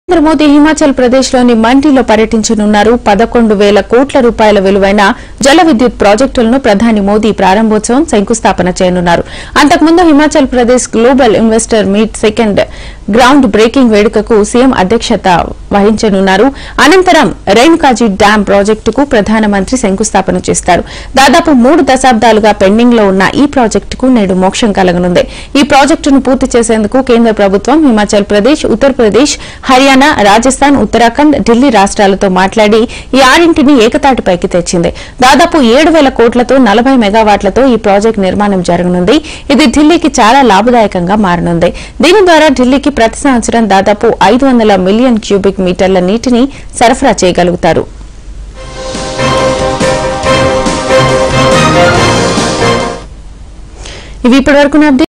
నరేంద్ర మోదీ హిమాచల్ ప్రదేశ్ లోని మండిలో పర్యటించనున్నారు పదకొండు వేల కోట్ల రూపాయల విలువైన జల విద్యుత్ ప్రాజెక్టులను ప్రధాని మోదీ ప్రారంభోత్సవం శంకుస్థాపన చేయనున్నారు అంతకుముందు Himachal Pradesh global investor meet second ground breaking వేడుకకు సీఎం అధ్యక్షత వహించనున్నారు అనంతరం రేణుకాజీ డ్యాం ప్రాజెక్టుకు ప్రధానమంత్రి శంకుస్థాపన చేస్తారు దాదాపు మూడు దశాబ్దాలుగా పెండింగ్ లో ఉన్న ఈ ప్రాజెక్టుకు నేడు మోక్షం కలగనుంది ఈ ప్రాజెక్టును పూర్తి చేసేందుకు కేంద్ర ప్రభుత్వం హిమాచల్ ప్రదేశ్ ఉత్తరప్రదేశ్ హర్యానా రాజస్థాన్ ఉత్తరాఖండ్ ఢిల్లీ రాష్ట్రాలతో మాట్లాడి ఈ ఆరింటిని ఏకతాటిపైకి తెచ్చింది దాదాపు ఏడు వేల కోట్లతో నలభై మెగావాట్లతో ఈ ప్రాజెక్టు నిర్మాణం జరగనుంది ఇది ఢిల్లీకి చాలా లాభదాయకంగా మారనుంది దీని ద్వారా ఢిల్లీకి ప్రతి సంవత్సరం దాదాపు ఐదు వందల మిలియన్ క్యూబిక్ మీటర్ల నీటిని సరఫరా చేయగలుగుతారు ఇవి ఇప్పటివరకు